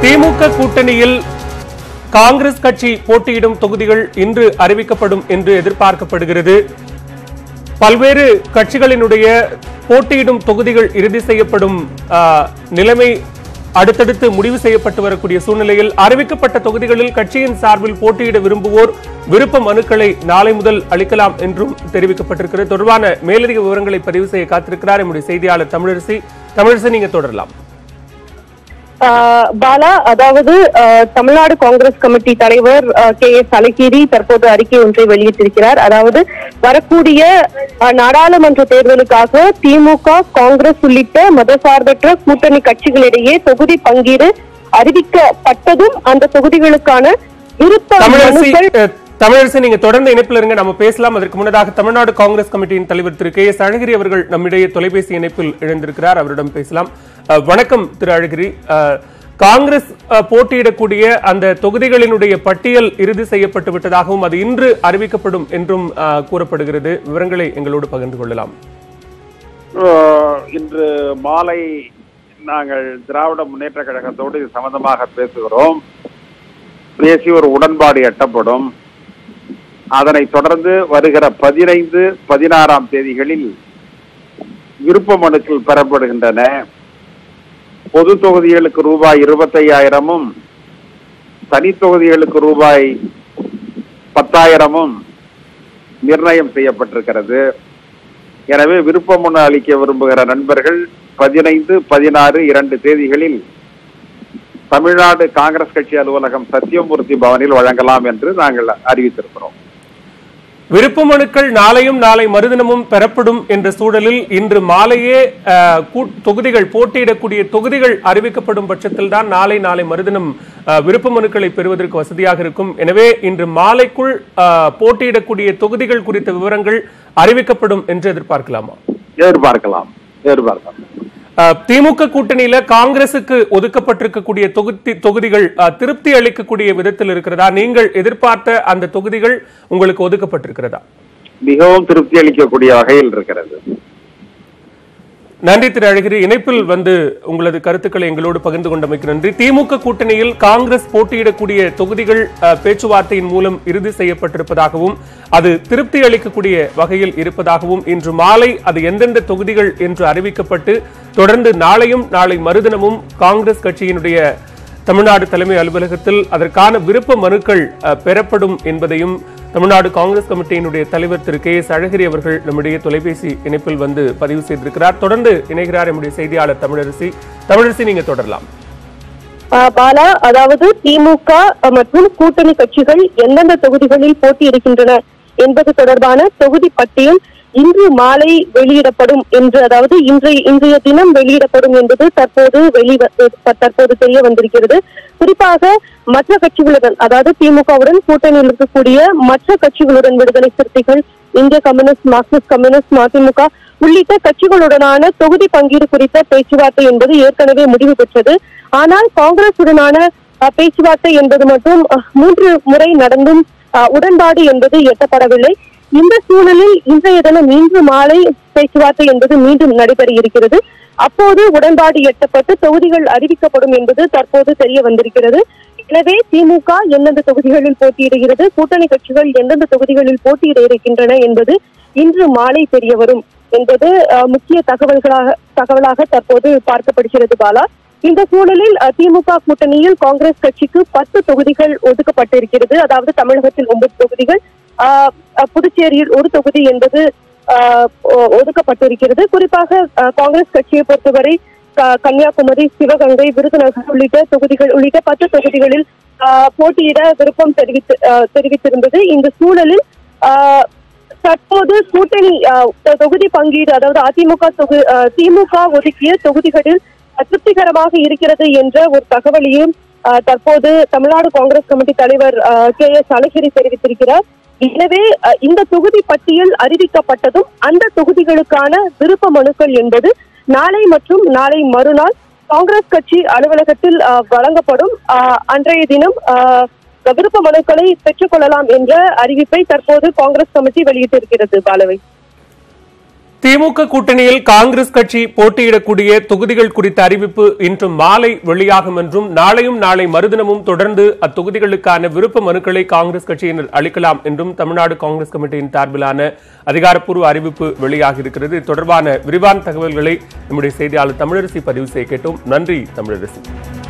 திமுக கூட்டணியில் காங்கிரஸ் கட்சி போட்டியிடும் தொகுதிகள் இன்று அறிவிக்கப்படும் என்று எதிர்பார்க்கப்படுகிறது பல்வேறு கட்சிகளினுடைய போட்டியிடும் தொகுதிகள் இறுதி செய்யப்படும் ஆ, நிலைமை அடுத்தடுத்து முடிவு செய்யப்பட்டு வரக்கூடிய சூழ்நிலையில் அறிவிக்கப்பட்ட தொகுதிகளில் கட்சியின் சார்பில் போட்டியிட விரும்புவோர் விருப்ப மனுக்களை நாளை முதல் அளிக்கலாம் என்றும் தெரிவிக்கப்பட்டிருக்கிறது தொடர்பான மேலதிக விவரங்களை பதிவு செய்ய காத்திருக்கிறார் நம்முடைய செய்தியாளர் தமிழரசி தமிழரசி நீங்க தொடரலாம் ஆஹ் பாலா அதாவது ஆஹ் தமிழ்நாடு காங்கிரஸ் கமிட்டி தலைவர் கே எஸ் அழகிரி தற்போது அறிக்கை ஒன்றை வெளியிட்டிருக்கிறார் அதாவது வரக்கூடிய ஆஹ் நாடாளுமன்ற தேர்தலுக்காக திமுக காங்கிரஸ் உள்ளிட்ட மதசார்பற்ற கூட்டணி கட்சிகளிடையே தொகுதி பங்கீடு அறிவிக்கப்பட்டதும் அந்த தொகுதிகளுக்கான விருப்ப தமிழரசி மனுக்கள் அஹ், தமிழரசி நீங்க தொடர்ந்து இணைப்பில் இருங்க நம்ம பேசலாம் அதற்கு முன்னதாக தமிழ்நாடு காங்கிரஸ் கமிட்டியின் தலைவர் திரு கே எஸ் அழகிரி அவர்கள் நம்மிடையே தொலைபேசி இணைப்பில் இணைந்திருக்கிறார் அவரிடம் பேசலாம் அஹ், வணக்கம் திரு அழகிரி அஹ், காங்கிரஸ் அஹ், போட்டியிடக்கூடிய அந்த தொகுதிகளினுடைய பட்டியல் இறுதி செய்யப்பட்டு விட்டதாகவும் அது இன்று அறிவிக்கப்படும் என்றும் அஹ், கூறப்படுகிறது விவரங்களை எங்களோடு பகிர்ந்து கொள்ளலாம் அஹ் இன்று மாலை நாங்கள் திராவிட முன்னேற்ற கழகத்தோடு இது சம்பந்தமாக பேசுகிறோம் பேசி ஒரு உடன்பாடு எட்டப்படும் அதனைத் தொடர்ந்து வருகிற பதினைந்து பதினாறாம் தேதிகளில் விருப்ப மனுக்கள் பெறப்படுகின்றன பொது தொகுதிகளுக்கு ரூபாய் இருபத்தையாயிரமும் தனி தொகுதிகளுக்கு ரூபாய் பத்தாயிரமும் நிர்ணயம் செய்யப்பட்டிருக்கிறது எனவே விருப்ப மனு அளிக்க விரும்புகிற நண்பர்கள் பதினைந்து பதினாறு இரண்டு தேதிகளில் தமிழ்நாடு காங்கிரஸ் கட்சி அலுவலகம் சத்தியமூர்த்தி பவனில் வழங்கலாம் என்று நாங்கள் அறிவித்திருக்கிறோம் விருப்ப மனுக்கள் நாளையும் நாளை மறுதினமும் பெறப்படும் என்ற சூழலில் இன்று மாலையே அஹ், கூ- தொகுதிகள் போட்டியிடக்கூடிய தொகுதிகள் அறிவிக்கப்படும் பட்சத்தில் தான் நாளை நாளை மறுதினம் அஹ், விருப்ப மனுக்களை பெறுவதற்கு வசதியாக இருக்கும் எனவே இன்று மாலைக்குள் அஹ், போட்டியிடக்கூடிய தொகுதிகள் குறித்த விவரங்கள் அறிவிக்கப்படும் என்று எதிர்பார்க்கலாமா எதிர்பார்க்கலாம் எதிர்பார்க்கலாம் அஹ், திமுக கூட்டணியில காங்கிரசுக்கு ஒதுக்கப்பட்டிருக்கக்கூடிய தொகுதி தொகுதிகள் அஹ், திருப்தி அளிக்கக்கூடிய விதத்தில் இருக்கிறதா நீங்கள் எதிர்பார்த்த அந்த தொகுதிகள் உங்களுக்கு ஒதுக்கப்பட்டிருக்கிறதா மிகவும் திருப்தி அளிக்கக்கூடிய வகையில் இருக்கிறது நன்றி திரு அழகிரி இணைப்பில் வந்து உங்களது கருத்துக்களை எங்களோடு பகிர்ந்து கொண்டமைக்கு நன்றி திமுக கூட்டணியில் காங்கிரஸ் போட்டியிடக்கூடிய தொகுதிகள் அஹ், பேச்சுவார்த்தையின் மூலம் இறுதி செய்யப்பட்டிருப்பதாகவும் அது திருப்தி அளிக்கக்கூடிய வகையில் இருப்பதாகவும் இன்று மாலை அது எந்தெந்த தொகுதிகள் என்று அறிவிக்கப்பட்டு தொடர்ந்து நாளையும் நாளை மறுதினமும் காங்கிரஸ் கட்சியினுடைய தமிழ்நாடு தலைமை அலுவலகத்தில் அதற்கான விருப்ப மனுக்கள் அஹ், பெறப்படும் என்பதையும் தமிழ்நாடு காங்கிரஸ் கமிட்டியினுடைய தலைவர் திரு கே எஸ் அழகிரி அவர்கள் நம்முடைய தொலைபேசி இணைப்பில் வந்து பதிவு செய்திருக்கிறார் தொடர்ந்து இணைகிறார் நம்முடைய செய்தியாளர் தமிழரசி தமிழரசி நீங்க தொடரலாம் ஆஹ் பாலா அதாவது திமுக மற்றும் கூட்டணி கட்சிகள் எந்தெந்த தொகுதிகளில் போட்டியிடுகின்றன என்பது தொடர்பான தொகுதி பட்டியல் இன்று மாலை வெளியிடப்படும் என்று அதாவது இன்றைய இன்றைய தினம் வெளியிடப்படும் என்பது தற்போது வெளி தற்போது தெரிய வந்திருக்கிறது குறிப்பாக மற்ற கட்சிகளுடன் அதாவது திமுகவுடன் கூட்டணியில் இருக்கக்கூடிய மற்ற கட்சிகளுடன் விடுதலை சிறுத்தைகள் இந்திய கம்யூனிஸ்ட் மார்க்சிஸ்ட் கம்யூனிஸ்ட் மதிமுக உள்ளிட்ட கட்சிகளுடனான தொகுதி பங்கீடு குறித்த பேச்சுவார்த்தை என்பது ஏற்கனவே முடிவு பெற்றது ஆனால் காங்கிரசுடனான அஹ், பேச்சுவார்த்தை என்பது மட்டும் அஹ், மூன்று முறை நடந்தும் அஹ், உடன்பாடு என்பது எட்டப்படவில்லை இந்த சூழலில் இன்றைய தினம் இன்று மாலை பேச்சுவார்த்தை என்பது மீண்டும் நடைபெற இருக்கிறது அப்போது உடன்பாடு எட்டப்பட்டு தொகுதிகள் அறிவிக்கப்படும் என்பது தற்போது தெரிய வந்திருக்கிறது எனவே திமுக எந்தெந்த தொகுதிகளில் போட்டியிடுகிறது கூட்டணி கட்சிகள் எந்தெந்த தொகுதிகளில் போட்டியிட இருக்கின்றன என்பது இன்று மாலை தெரிய வரும் என்பது அஹ், முக்கிய தகவல்களாக தகவலாக தற்போது பார்க்கப்படுகிறது பாலா இந்த சூழலில் அஹ், திமுக கூட்டணியில் காங்கிரஸ் கட்சிக்கு பத்து தொகுதிகள் ஒதுக்கப்பட்டிருக்கிறது அதாவது தமிழகத்தில் ஒன்பது தொகுதிகள் ஆஹ், அஹ், புதுச்சேரியில் ஒரு தொகுதி என்பது ஆஹ், ஒ- ஒதுக்கப்பட்டிருக்கிறது குறிப்பாக அஹ், காங்கிரஸ் கட்சியை பொறுத்தவரை க- கன்னியாகுமரி சிவகங்கை விருதுநகர் உள்ளிட்ட தொகுதிகள் உள்ளிட்ட பத்து தொகுதிகளில் ஆஹ், போட்டியிட விருப்பம் தெரிவித்து ஆஹ், தெரிவித்திருந்தது இந்த சூழலில் ஆஹ், தற்போது கூட்டணி ஆஹ், தொ- தொகுதி பங்கீடு அதாவது அதிமுக தொகு ஆஹ், திமுக ஒதுக்கிய தொகுதிகளில் திருப்திகரமாக இருக்கிறது என்ற ஒரு தகவலையும் ஆஹ், தற்போது தமிழ்நாடு காங்கிரஸ் கமிட்டி தலைவர் கே எஸ் அழகிரி தெரிவித்திருக்கிறார் எனவே அஹ், இந்த தொகுதி பட்டியல் அறிவிக்கப்பட்டதும் அந்த தொகுதிகளுக்கான விருப்ப மனுக்கள் என்பது நாளை மற்றும் நாளை மறுநாள் காங்கிரஸ் கட்சி அலுவலகத்தில் அஹ், வழங்கப்படும் அஹ், அன்றைய தினம் அஹ், விருப்ப மனுக்களை பெற்றுக் கொள்ளலாம் என்ற அறிவிப்பை தற்போது காங்கிரஸ் கமிட்டி வெளியிட்டிருக்கிறது பாலவை திமுக கூட்டணியில் காங்கிரஸ் கட்சி போட்டியிடக்கூடிய தொகுதிகள் குறித்த அறிவிப்பு இன்று மாலை வெளியாகும் என்றும் நாளையும் நாளை மறுதினமும் தொடர்ந்து அத்தொகுதிகளுக்கான விருப்ப மனுக்களை காங்கிரஸ் கட்சியினர் அளிக்கலாம் என்றும் தமிழ்நாடு காங்கிரஸ் கமிட்டியின் சார்பிலான அதிகாரப்பூர்வ அறிவிப்பு வெளியாகி இருக்கிறது இது தொடர்பான விரிவான தகவல்களை நம்முடைய செய்தியாளர் தமிழரசி பதிவு செய்ய கேட்டோம் நன்றி தமிழரசி